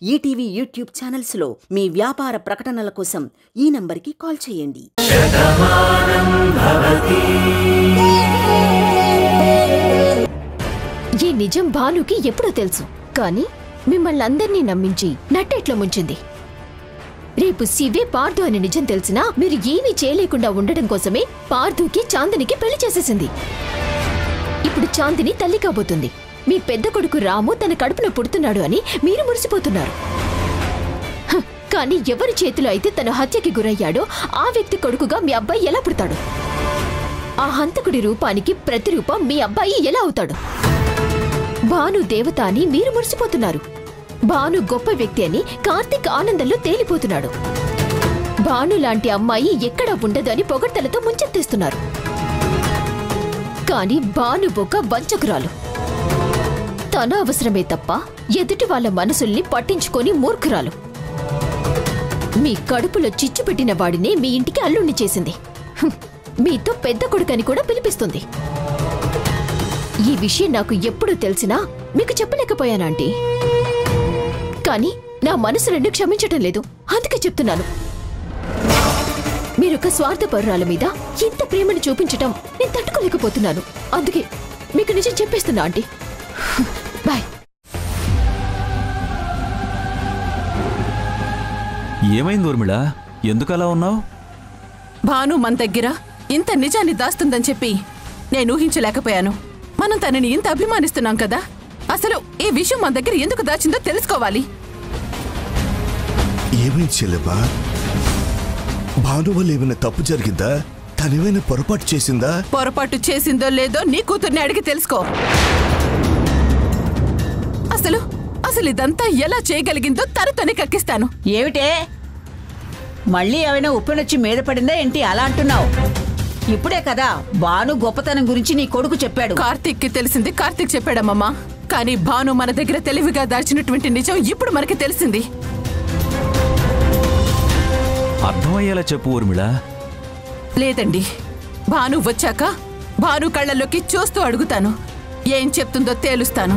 ETV YouTube ఛానల్స్లో మీ వ్యాపార ప్రకటనల కోసం ఈ నంబర్కి కాల్ చేయండి ఈ నిజం భానుకి ఎప్పుడో తెలుసు కానీ మిమ్మల్ని అందరినీ నమ్మించి నట్టేట్లో ముంచింది రేపు శివే పార్థు అనే నిజం తెలిసినా మీరు ఏమీ చేయలేకుండా ఉండడం కోసమే పార్థుకి చాందినికి పెళ్లి చేసేసింది ఇప్పుడు చాందిని తల్లి కాబోతుంది మీ పెద్ద కొడుకు రాము తన కడుపున పుడుతున్నాడు అని మీరు మురిసిపోతున్నారు హ, కానీ ఎవరి చేతిలో అయితే తన హత్యకి గురయ్యాడో ఆ వ్యక్తి కొడుకుగా మీ అబ్బాయి ఎలా పుడతాడు ఆ హంతకుడి రూపానికి ప్రతిరూపం మీ అబ్బాయి ఎలా అవుతాడు భాను దేవత అని మీరు మురిసిపోతున్నారు భాను గొప్ప వ్యక్తి అని కార్తీక్ ఆనందంలో తేలిపోతున్నాడు భాను లాంటి అమ్మాయి ఎక్కడ ఉండదు అని పొగడ్తలతో ముంచెత్తేస్తున్నారు కానీ భాను ఒక వంచకురాలు తన అవసరమే తప్ప ఎదుటి వాళ్ళ మనసుల్ని పట్టించుకొని మూర్ఖురాలు మీ కడుపులో చిచ్చు పెట్టిన వాడినే మీ ఇంటికి అల్లుణ్ణి చేసింది హ్మ్, మీతో పెద్ద కొడుకని కూడా పిలిపిస్తుంది ఈ విషయం నాకు ఎప్పుడు తెలిసినా మీకు చెప్పలేకపోయానంటీ కానీ నా మనసు రెండు క్షమించటం లేదు అందుకే చెప్తున్నాను మీరొక స్వార్థపరురాల మీద ఇంత ప్రేమను చూపించటం నేను తట్టుకోలేకపోతున్నాను అందుకే మీకు నిజం చెప్పేస్తున్నా ఆంటీ బాయ్ ఏమైంది ఊర్మిళ ఎందుకు అలా ఉన్నావు భాను మన దగ్గర ఇంత నిజాన్ని దాస్తుందని చెప్పి నేను ఊహించలేకపోయాను మనం తనని ఇంత అభిమానిస్తున్నాం కదా అసలు ఈ విషయం మన దగ్గర ఎందుకు దాచిందో తెలుసుకోవాలి ఏమైంది చెల్లెమ్మా భాను వల్ల ఏమైనా తప్పు జరిగిందా తనేమైనా పొరపాటు చేసిందా పొరపాటు చేసిందో లేదో నీ కూతుర్ని అడిగి తెలుసుకో అసలు అసలు ఇదంతా ఎలా చేయగలిగిందో తనతోనే కక్కిస్తాను ఏమిటే మళ్ళీ ఏమైనా ఉప్పెనొచ్చి మీద పడిందా ఏంటి అలా అంటున్నావు ఇప్పుడే కదా భాను గొప్పతనం గురించి నీ కొడుకు చెప్పాడు కార్తీక్ కి తెలిసింది కార్తీక్ చెప్పాడమ్మమ్మా కానీ భాను మన దగ్గర తెలివిగా దాచినటువంటి నిజం ఇప్పుడు మనకి తెలిసింది అర్థమయ్యేలా చెప్పు ఊర్మిళ లేదండి భాను వచ్చాక భాను కళ్ళల్లోకి చూస్తూ అడుగుతాను ఏం చెప్తుందో తేలుస్తాను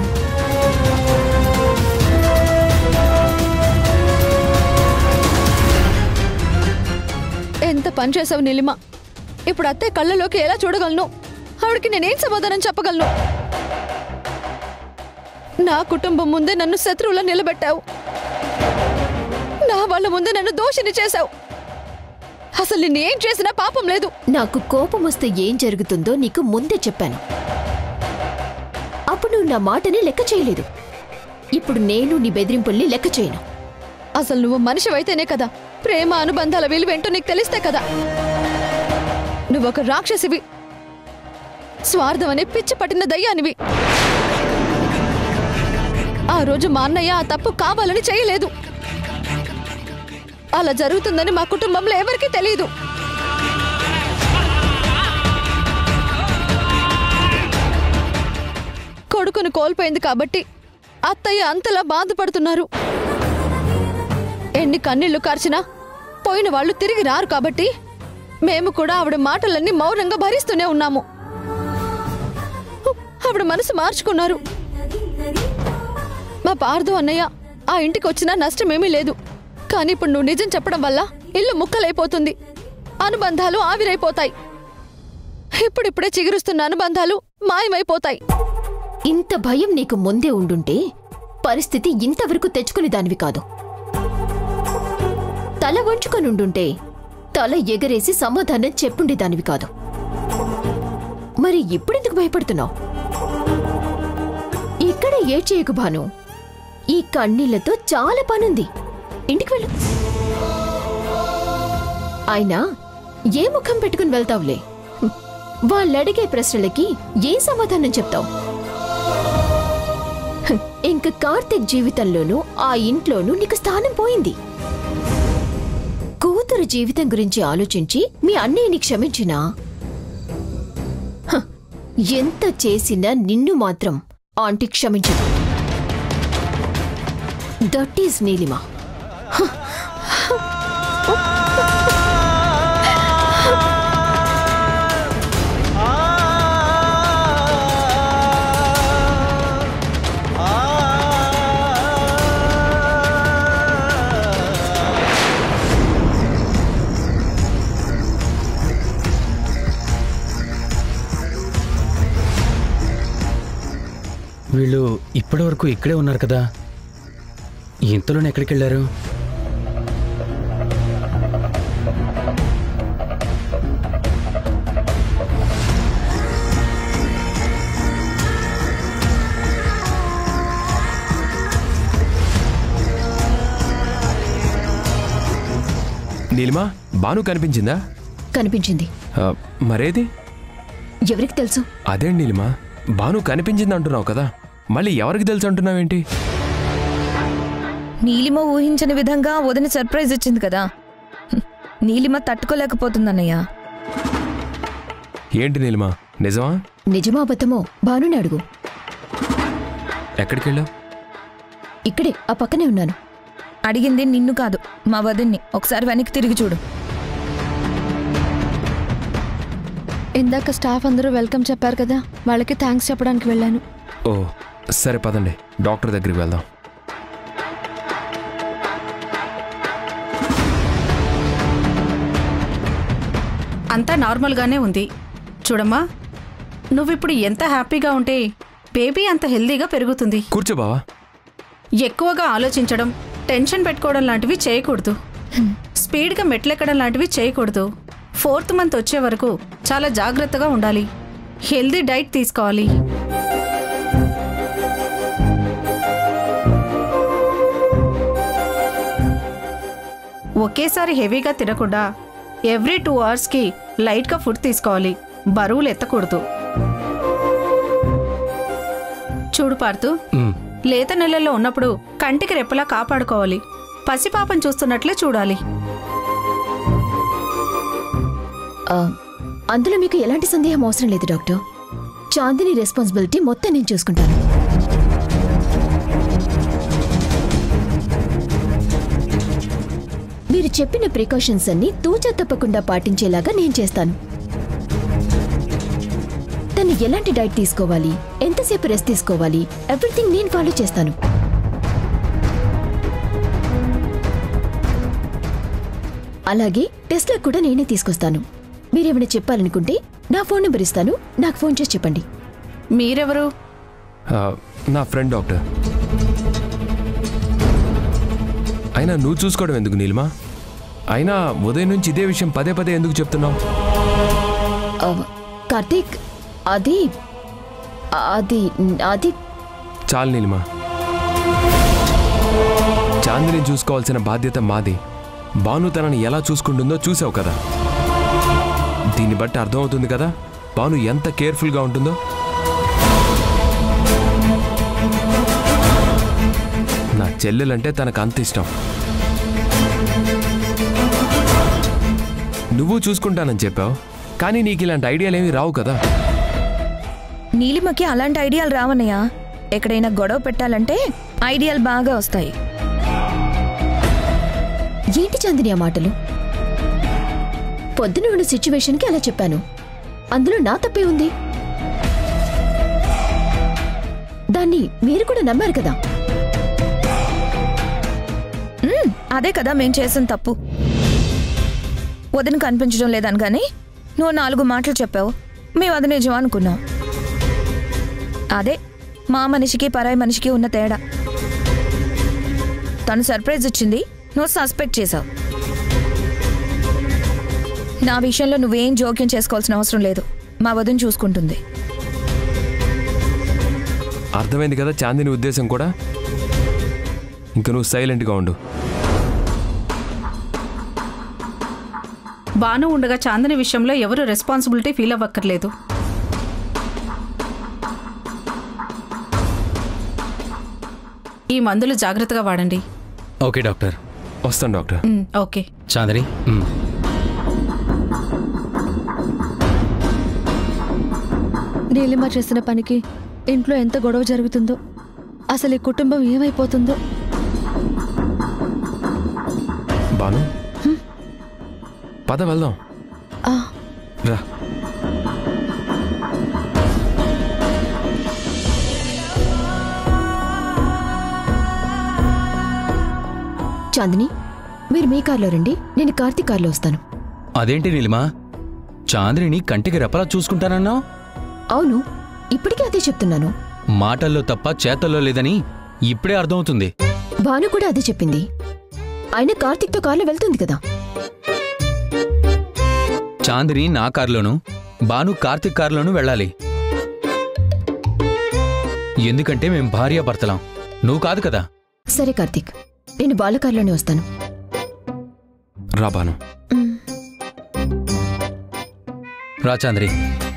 ఎంత పని చేసావు నీలిమ ఇప్పుడు అత్తే కళ్ళలోకి ఎలా చూడగలను ఆవిడకి నేనేం సమాధానం చెప్పగలను నా కుటుంబం ముందే నన్ను శత్రువులా నిలబెట్టావు నా వాళ్ళ ముందే నన్ను దోషిని చేశావు అసలు నిన్ను ఏం చేసినా పాపం లేదు నాకు కోపం వస్తే ఏం జరుగుతుందో నీకు ముందే చెప్పాను అప్పుడు నువ్వు నా మాటని లెక్క చేయలేదు ఇప్పుడు నేను నీ బెదిరింపుల్ని లెక్క చేయను అసలు నువ్వు మనిషివైతేనే కదా ప్రేమ అనుబంధాల విలువేంటో నీకు తెలిస్తే కదా నువ్వొక రాక్షసివి స్వార్థం అనే పిచ్చి పట్టిన దయ్యానివి ఆ రోజు మా అన్నయ్య ఆ తప్పు కావాలని చేయలేదు అలా జరుగుతుందని మా కుటుంబంలో ఎవరికీ తెలియదు కొడుకును కోల్పోయింది కాబట్టి అత్తయ్య అంతలా బాధపడుతున్నారు ఎన్ని కన్నీళ్లు కార్చినా పోయిన వాళ్ళు తిరిగి రారు కాబట్టి మేము కూడా ఆవిడ మాటలన్నీ మౌనంగా భరిస్తూనే ఉన్నాము ఆవిడ మనసు మార్చుకున్నారు మా పార్దు అన్నయ్య ఆ ఇంటికి వచ్చినా నష్టమేమీ లేదు కానీ ఇప్పుడు నువ్వు నిజం చెప్పడం వల్ల ఇల్లు ముక్కలైపోతుంది అనుబంధాలు ఆవిరైపోతాయి ఇప్పుడిప్పుడే చిగురుస్తున్న అనుబంధాలు మాయమైపోతాయి ఇంత భయం నీకు ముందే ఉండుంటే పరిస్థితి ఇంతవరకు తెచ్చుకునే దానివి కాదు తల వంచుకొనుండుంటే తల ఎగరేసి సమాధానం చెప్పుండేదానివి కాదు మరి ఇప్పుడెందుకు భయపడుతున్నావు ఇక్కడ ఏడ్చేయకు భాను ఈ కన్నీళ్లతో చాలా పనుంది ఇంటికి వెళ్ళు అయినా ఏ ముఖం పెట్టుకుని వెళ్తావులే హ్మ్. వాళ్ళడిగే ప్రశ్నలకి ఏం సమాధానం చెప్తావు హ్మ్. ఇంక కార్తీక్ జీవితంలోనూ ఆ ఇంట్లోనూ నీకు స్థానం పోయింది కూతురు జీవితం గురించి ఆలోచించి మీ అన్నయ్యని క్షమించినా హ, ఎంత చేసినా నిన్ను మాత్రం ఆంటీ క్షమించదు దట్ ఈస్ నీలిమా ఆ ఇప్పటి వరకు ఇక్కడే ఉన్నారు కదా ఇంతలోనే ఎక్కడికి వెళ్ళారు నీలిమా బాను కనిపించిందా కనిపించింది ఆ, మరేది ఎవరికి తెలుసు అదే నీలిమా బాను కనిపించింది అంటున్నావు కదా మళ్ళీ ఎవరికి తెలుసు అంటున్నావేంటి నీలిమ ఊహించని విధంగా వదిన సర్ప్రైజ్ ఇచ్చింది కదా హ్మ్. నీలిమ తట్టుకోలేకపోతుందన్నయ్య ఏంటి నీలిమా నిజమా నిజమో అబద్ధమో భానుని అడుగు ఎక్కడికి వెళ్ళావు ఇక్కడే ఆ పక్కనే ఉన్నాను అడిగింది నిన్ను కాదు మా వదిన్ని ఒకసారి వెనక్కి తిరిగి చూడు ఇందాక స్టాఫ్ అందరూ వెల్కమ్ చెప్పారు కదా వాళ్ళకి థ్యాంక్స్ చెప్పడానికి వెళ్ళాను ఓ సరే పదండి డాక్టర్ దగ్గరికి వెళ్దాం అంతా నార్మల్గానే ఉంది చూడమ్మా నువ్విప్పుడు ఎంత హ్యాపీగా ఉంటే బేబీ అంత హెల్దీగా పెరుగుతుంది కూర్చో బావా ఎక్కువగా ఆలోచించడం టెన్షన్ పెట్టుకోవడం లాంటివి చేయకూడదు స్పీడ్గా మెట్లెక్కడం లాంటివి చేయకూడదు ఫోర్త్ మంత్ వచ్చే వరకు చాలా జాగ్రత్తగా ఉండాలి హెల్దీ డైట్ తీసుకోవాలి ఒకేసారి హెవీగా తినకుండా ఎవ్రీ టూ అవర్స్కి లైట్గా ఫుడ్ తీసుకోవాలి బరువులు ఎత్తకూడదు చూడు పార్తు ఉమ్, లేత నెలల్లో ఉన్నప్పుడు కంటికి రెప్పలా కాపాడుకోవాలి పసిపాపం చూస్తున్నట్లే చూడాలి ఆ, అందులో మీకు ఎలాంటి సందేహం అవసరం లేదు డాక్టర్ చాందిని రెస్పాన్సిబిలిటీ మొత్తం నేను చూసుకుంటాను మీరు చెప్పిన ప్రికాషన్స్ అన్ని తూచా తప్పకుండా పాటించేలాగా నేను చేస్తాను తను ఎలాంటి డైట్ తీసుకోవాలి ఎంతసేపు రెస్ట్ తీసుకోవాలి ఎవ్రీథింగ్ నేను ఫాలో చేస్తాను అలాగే టెస్ట్లకు కూడా నేనే తీసుకొస్తాను మీరేమైనా చెప్పాలనుకుంటే నా ఫోన్ నెంబర్ ఇస్తాను నాకు ఫోన్ చేసి చెప్పండి మీరెవరు ఆ, నా ఫ్రెండ్ డాక్టర్ అయినా నువ్వు చూసుకోవడం ఎందుకు నీలిమా అయినా ఉదయం నుంచి ఇదే విషయం పదే పదే ఎందుకు చెప్తున్నావు ఆ, కార్తీక్ అది అది అది చాలు నీలిమా చాందిని చూసుకోవాల్సిన బాధ్యత మాది భాను తనని ఎలా చూసుకుంటుందో చూసావు కదా దీన్ని బట్టి అర్థమవుతుంది కదా భాను ఎంత కేర్ఫుల్గా ఉంటుందో నా చెల్లెలంటే తనకు అంత ఇష్టం నువ్వు చూసుకుంటానని చెప్పావు కానీ నీకు ఇలాంటి ఐడియాలు ఏమీ రావు కదా నీలిమకి అలాంటి ఐడియాలు రావన్నయ్య ఎక్కడైనా గొడవ పెట్టాలంటే ఐడియాలు బాగా వస్తాయి ఏంటి చాందిని ఆ మాటలు పొద్దున ఉన్న సిచ్యువేషన్కి అలా చెప్పాను అందులో నా తప్పే ఉంది దాన్ని మీరు కూడా నమ్మారు కదా మ్మ్, అదే కదా మేం చేసిన తప్పు వదిన కనిపించడం లేదని కానీ నువ్వు నాలుగు మాటలు చెప్పావు మేము అది నిజం అనుకున్నాం అదే మా మనిషికి పరాయి మనిషికి ఉన్న తేడా తను సర్ప్రైజ్ ఇచ్చింది నువ్వు సస్పెక్ట్ చేసావు నా విషయంలో నువ్వేం జోక్యం చేసుకోవాల్సిన అవసరం లేదు మా వదిన చూసుకుంటుంది అర్థమైంది కదా చాందిని ఉద్దేశం కూడా ఇంక నువ్వు సైలెంట్గా ఉండు బాను ఉండగా చాందని విషయంలో ఎవరు రెస్పాన్సిబిలిటీ ఫీల్ అవ్వక్కర్లేదు ఈ మందులు జాగ్రత్తగా వాడండి ఓకే డాక్టర్ వస్తాను doctor um, okay Chandini um. Neelima చేసిన పనికి ఇంట్లో ఎంత గొడవ జరుగుతుందో అసలు ఈ కుటుంబం ఏమైపోతుందో బాను పద వెళ్దాం ఆ రా చాందిని మీరు మీ కార్లో రండి నేను కార్తీక్ కార్లో వస్తాను అదేంటి నీలిమా చాంద్రిని కంటికి రెప్పలా చూసుకుంటానన్నావు అవును ఇప్పటికే అదే చెప్తున్నాను మాటల్లో తప్ప చేతల్లో లేదని ఇప్పుడే అర్థమవుతుంది భాను కూడా అదే చెప్పింది ఆయన కార్తీక్తో కార్లో వెళ్తుంది కదా చాందిని నా కారులోను బాను కార్తిక్ కారులోను వెళ్ళాలి ఎందుకంటే మేం భార్యాభర్తలం నువ్వు కాదు కదా సరే కార్తీక్ నేను బాల కార్లోనే వస్తాను రా బాను రా చాంద్రి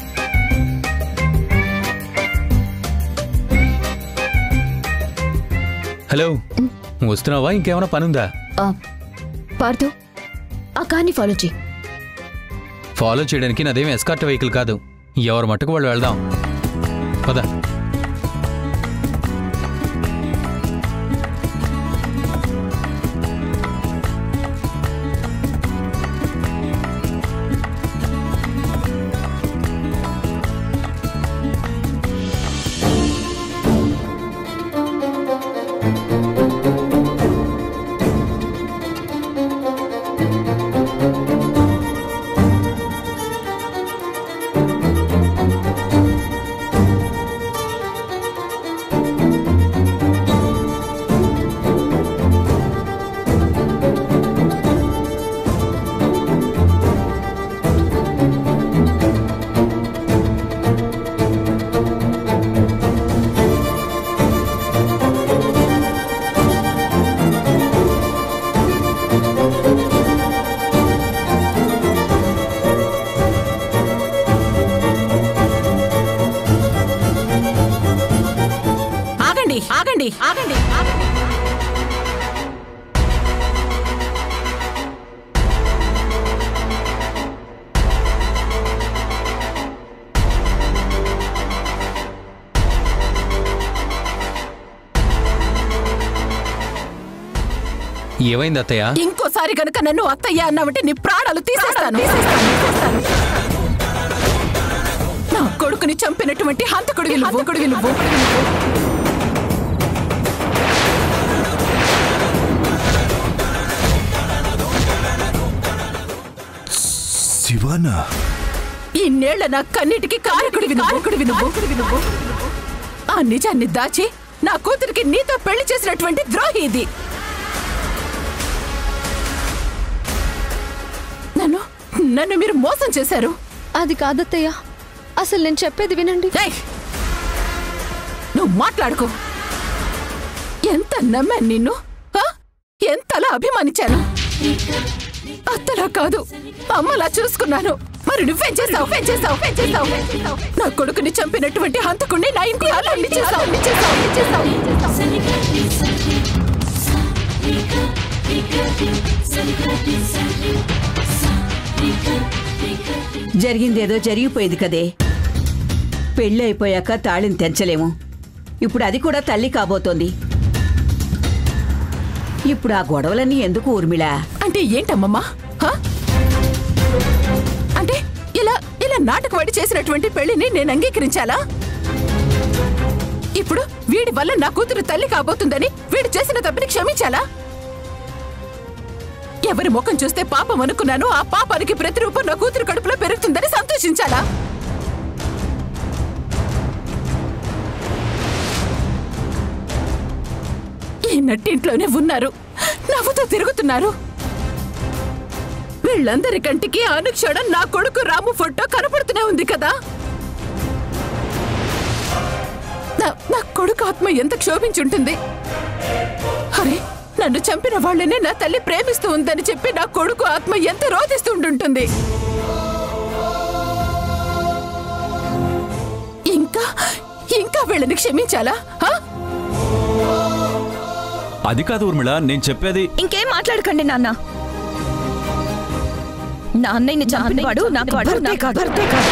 హలో వస్తున్నావా ఇంకేమైనా పనుందా ఆ, పార్థు ఆ కార్ని ఫాలో చేయి ఫాలో చేయడానికి నాదేం ఎస్కార్ట్ వెహికల్ కాదు ఎవరి మట్టుకు వాళ్ళు వెళ్దాం పద ఆగండి ఆగండి ఆగండి ఆగండి ఏమైంది అత్తయ్య ఇంకోసారి గనుక నన్ను అత్తయ్య అన్నావంటే నీ ప్రాణాలు తీసేస్తాను నా కొడుకుని చంపినటువంటి హంతకుడివి నువ్వు కొడువి నువ్వు శివానా ఇన్నేళ్ల నా కన్నిటికి కారకుడివి కారకుడివి నువ్వు నువ్వు ఆ నిజాన్ని దాచి నా కూతురికి నీతో పెళ్లి చేసినటువంటి ద్రోహి ఇది నన్ను నన్ను మీరు మోసం చేశారు అది కాదత్తయ్య అసలు నేను చెప్పేది వినండి ఏయ్! నువ్వు మాట్లాడుకో ఎంత నమ్మాను నిన్ను ఆ? ఎంతలా అభిమానించాను అత్తలా కాదు అమ్మలా చూసుకున్నాను మరి నువ్వేం చేస్తావు నువ్వేం చేస్తావు నువ్వేం చేస్తావు నా కొడుకుని చంపినటువంటి హంతకుణ్ణి నా ఇంటి అల్లుడిని చేస్తావు అల్లుడిని చేస్తావు అల్లుడిని చేస్తావు జరిగిందేదో జరిగిపోయింది కదే పెళ్ళి అయిపోయాక తాళిని తెంచలేము ఇప్పుడు అది కూడా తల్లి కాబోతోంది ఇప్పుడు ఆ గొడవలన్నీ ఎందుకు ఊర్మిళా అంటే ఏంటమ్మమ్మా హ? అంటే ఇలా ఇలా నాటకవాడి చేసినటువంటి పెళ్లిని నేను అంగీకరించాలా ఇప్పుడు వీడి వల్ల నా కూతురు తల్లి కాబోతుందని వీడు చేసిన తప్పిని క్షమించాలా ఎవరి ముఖం చూస్తే పాపం అనుకున్నాను ఆ పాపానికి ప్రతిరూపం నా కూతురు కడుపులో పెరుగుతుందని సంతోషించాలా ఈ నట్టింట్లోనే ఉన్నారు నవ్వుతూ తిరుగుతున్నారు వీళ్ళందరి కంటికి అనుక్షణం నా కొడుకు రాము ఫోటో కనపడుతూనే ఉంది కదా నా నా కొడుకు ఆత్మ ఎంత క్షోభించుంటుంది అరే నన్ను చంపిన వాళ్ళనే నా తల్లి ప్రేమిస్తూ ఉందని చెప్పి నా కొడుకు ఆత్మ ఎంత రోధిస్తూ ఉండుంటుంది ఇంకా ఇంకా వీళ్ళని క్షమించాలా హా? అది కాదు ఊర్మిళ నేను చెప్పేది ఇంకేం మాట్లాడకండి నాన్న నా అన్నయ్యని చంపినవాడు నాకు భర్తే కాదు భర్తే కాదు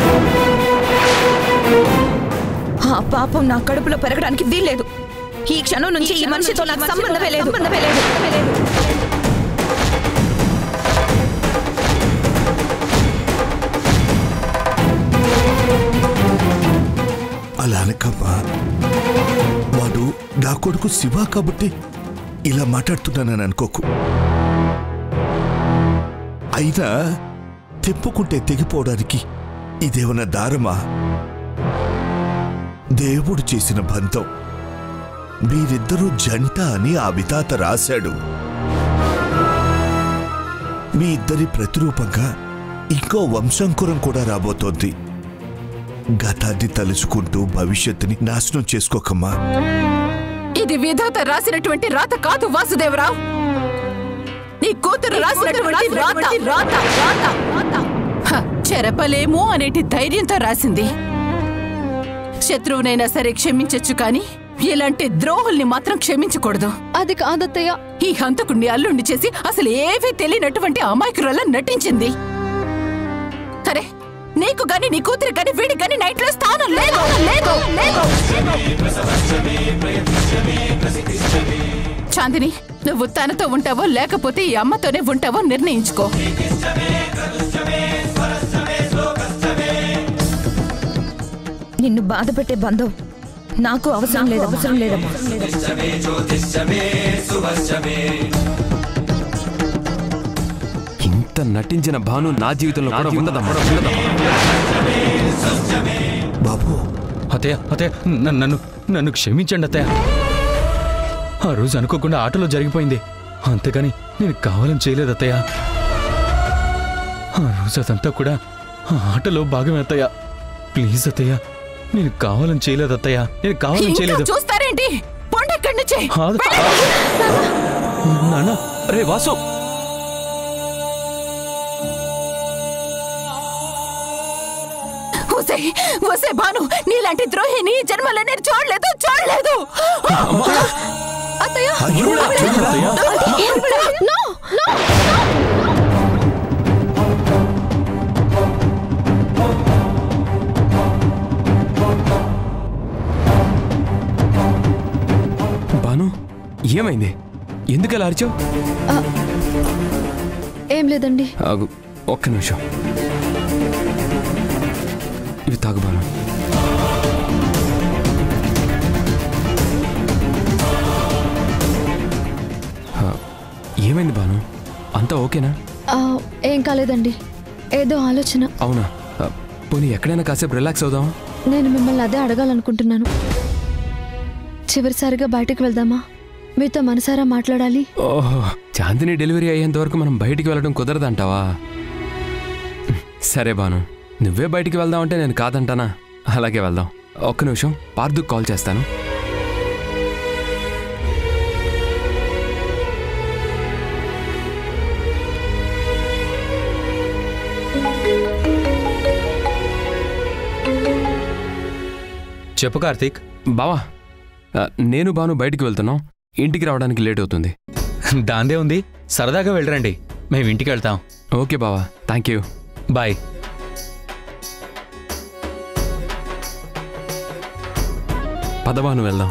ఆ పాపం నా కడుపులో పెరగడానికి వీల్లేదు ఈ క్షణం నుంచి ఈ మనిషితో నాకు సంబంధమే లేదు సంబంధమే లేదు అలా అనకమ్మా వాడు నా కొడుకు శివ కాబట్టి ఇలా మాట్లాడుతున్నానని అనుకోకు అయినా తెప్పుకుంటే తెగిపోవడానికి ఇదేమన్నా దారమా దేవుడు చేసిన బంధం మీరిద్దరూ జంట అని ఆ విధాత రాశాడు మీ ఇద్దరి ప్రతిరూపంగా ఇంకో వంశంకురం కూడా రాబోతోంది గతాన్ని తలుచుకుంటూ భవిష్యత్తుని నాశనం చేసుకోకమ్మా ఇది విధాత రాసినటువంటి రాత కాదు వాసుదేవరావు నీ కూతురు రాసినటువంటి రాత రాత రాత హ, చెరపలేము అనేటి ధైర్యంతో రాసింది శత్రువునైనా సరే క్షమించొచ్చు కానీ ఇలాంటి ద్రోహుల్ని మాత్రం క్షమించకూడదు అది కాదత్తయ్య ఈ హంతకుణ్ణి అల్లుండి చేసి అసలు ఏవీ తెలియనటువంటి అమాయకురాలా నటించింది సరే నీకు గాని నీ కూతురు గాని వీడి గాని నైట్ లో స్థానం లేదు లేదు లేదు చాందిని నువ్వు తనతో ఉంటావో లేకపోతే ఈ అమ్మతోనే ఉంటావో నిర్ణయించుకో నిన్ను బాధ పెట్టే బంధం నాకు అవసరం లేదు అవసరం లేదమ్మా ఇంత నటించిన భాను నా జీవితంలో కూడా ఉండదమ్మా బాబు అతయ్య అతయ్య నన్ను నన్ను నన్ను క్షమించండి అత్తయ్య ఆ రోజు అనుకోకుండా ఆటలో జరిగిపోయింది అంతేగాని నేను కావాలని చేయలేదు అత్తయ్య ఆ రోజు అదంతా కూడా ఆ ఆటలో భాగమే అత్తయ్య ప్లీజ్ అత్తయ్య నేను కావాలని చేయలేదు అత్తయ్య నేను కావాలని ఇంకా చేయలేదు చూస్తారేంటి పొండి ఎక్కడి నుంచి ఆదు. నాన్న రే వాసు ఒసే ఒసే భాను నీలాంటి ద్రోహిని ఈ జన్మలో నేను చూడలేదు చూడలేదు అత్తయ్య అయ్యో, నో నో భాను ఏమైంది ఎందుకు అలా అరిచావు ఏం లేదండి ఆగు, ఒక్క నిమిషం ఇవి తాగు భాను ఆ, ఏమైంది భాను అంతా ఓకేనా ఆ, ఏం కాలేదండి ఏదో ఆలోచన అవునా ఆ, పోనీ ఎక్కడైనా కాసేపు రిలాక్స్ అవుదాం నేను మిమ్మల్ని అదే అడగాలనుకుంటున్నాను చివరిసారిగా బయటకు వెళ్దామా మీతో మనసారా మాట్లాడాలి ఓహో చాందిని డెలివరీ అయ్యేంత వరకు మనం బయటికి వెళ్ళడం కుదరదంటావా సరే బాను నువ్వే బయటికి వెళ్దామంటే నేను కాదంటానా అలాగే వెళ్దాం ఒక్క నిమిషం పార్దుకు కాల్ చేస్తాను చెప్పు కార్తీక్ బావా ఆ, నేను బాను బయటికి వెళ్తున్నాం ఇంటికి రావడానికి లేట్ అవుతుంది దాందే ఉంది సరదాగా వెళ్ళరండి మేము ఇంటికి వెళ్తాం ఓకే బావా థ్యాంక్ యూ బాయ్ పదబాను వెళ్దాం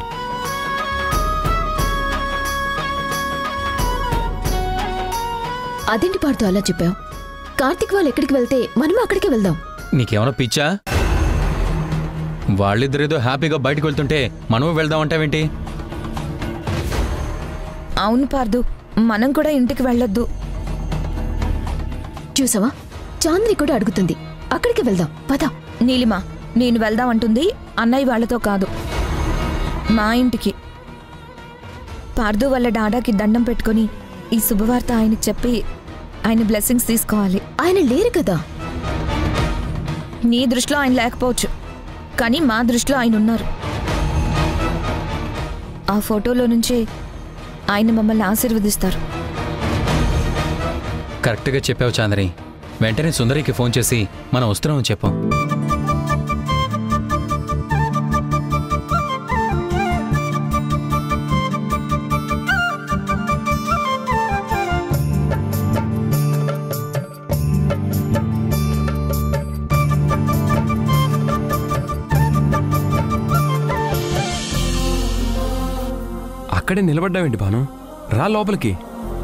అదేంటి పాడుతూ అలా చెప్పావు కార్తిక్ వాళ్ళు ఎక్కడికి వెళ్తే మనము అక్కడికి వెళ్దాం నీకేమైనా పిచ్చా వాళ్ళిద్దరేదో హ్యాపీగా బయటకు వెళ్తుంటే మనము వెళ్దాం అంటావేంటి అవును పార్దు మనం కూడా ఇంటికి వెళ్ళొద్దు చూసావా చాందిని కూడా అడుగుతుంది అక్కడికి వెళ్దాం పద నీలిమా నేను వెళ్దాం అంటుంది అన్నయ్య వాళ్ళతో కాదు మా ఇంటికి పార్దు వాళ్ళ డాడాకి దండం పెట్టుకొని ఈ శుభవార్త ఆయనకి చెప్పి ఆయన బ్లెస్సింగ్స్ తీసుకోవాలి ఆయన లేరు కదా నీ దృష్టిలో ఆయన లేకపోవచ్చు కానీ మా దృష్టిలో ఆయన ఉన్నారు ఆ ఫోటోలో నుంచే ఆయన మమ్మల్ని ఆశీర్వదిస్తారు కరెక్ట్గా చెప్పావు చాందరి వెంటనే సుందరికి ఫోన్ చేసి మనం వస్తున్నామని చెప్పాం అక్కడే నిలబడ్డావేంటి భాను రా లోపలికి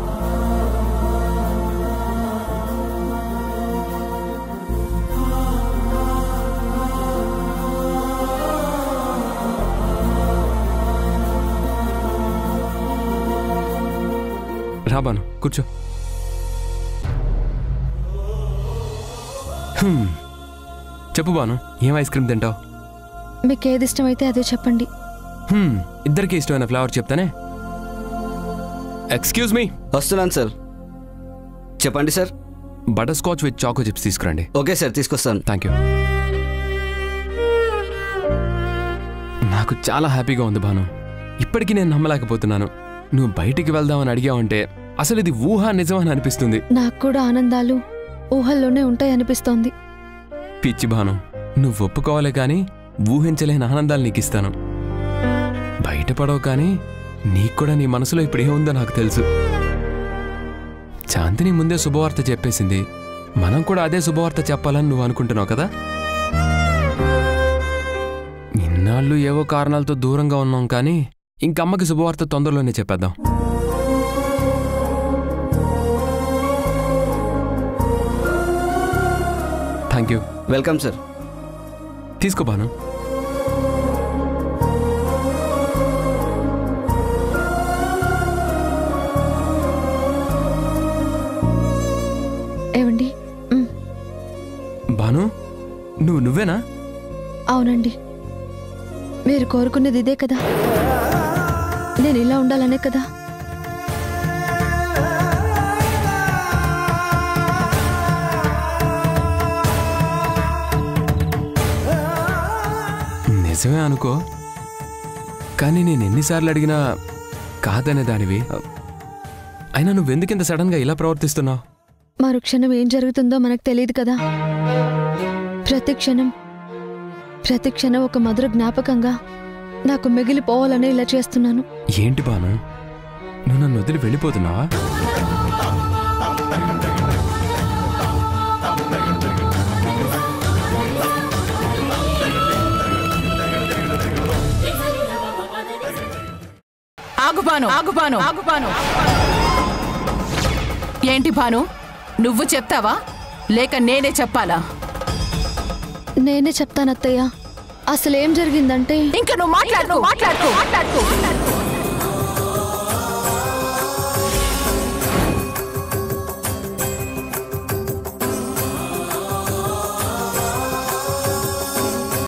రా బాను కూర్చో హ్మ్. చెప్పు బాను ఏం ఐస్ క్రీమ్ తింటావు మీకు ఏది ఇష్టమైతే అదే చెప్పండి హ్మ్, ఇద్దరికి ఇష్టమైన ఫ్లేవర్ చెప్తానే ఎక్స్క్యూజ్ మీ వస్తున్నాను సార్ చెప్పండి sir butterscotch with choco chips తీసుకురండి ఓకే సార్ తీసుకొస్తాను థ్యాంక్ యూ నాకు చాలా హ్యాపీగా ఉంది భాను ఇప్పటికీ నేను నమ్మలేకపోతున్నాను నువ్వు బయటికి వెళ్దామని అడిగావంటే అసలు ఇది ఊహ నిజమని అనిపిస్తుంది నాకు కూడా ఆనందాలు ఊహల్లోనే ఉంటాయనిపిస్తోంది పిచ్చి భాను నువ్వు ఒప్పుకోవాలి కానీ ఊహించలేని ఆనందాలు నీకు ఇస్తాను బయటపడవు కానీ నీకు కూడా నీ మనసులో ఇప్పుడు ఏముందో నాకు తెలుసు శాంతిని ముందే శుభవార్త చెప్పేసింది మనం కూడా అదే శుభవార్త చెప్పాలని నువ్వు అనుకుంటున్నావు కదా ఇన్నాళ్ళు ఏవో కారణాలతో దూరంగా ఉన్నాం కానీ ఇంకమ్మకి శుభవార్త తొందరలోనే చెప్పేద్దాం థ్యాంక్ యూ వెల్కమ్ సార్ తీసుకో బాను ఏవండి మ్, బాను నువ్వు నువ్వేనా అవునండి మీరు కోరుకునేది ఇదే కదా నేను ఇలా ఉండాలనే కదా నిజమే అనుకో కానీ నేను ఎన్నిసార్లు అడిగినా కాదనే దానివి అయినా నువ్వెందుకింత సడన్గా ఇలా ప్రవర్తిస్తున్నావు మరు క్షణం ఏం జరుగుతుందో మనకు తెలియదు కదా ప్రతి క్షణం ప్రతి క్షణం ఒక మధుర జ్ఞాపకంగా నాకు మిగిలిపోవాలనే ఇలా చేస్తున్నాను ఏంటి బాను నువ్వు నన్ను వదిలి వెళ్ళిపోతున్నావా ఆగుబాను ఆగుబాను ఆగుబాను ఏంటి భాను నువ్వు చెప్తావా లేక నేనే చెప్పాలా నేనే చెప్తాను అత్తయ్య అసలు ఏం జరిగిందంటే ఇంకా నువ్వు మాట్లాడుకో మాట్లాడుకో మాట్లాడుకో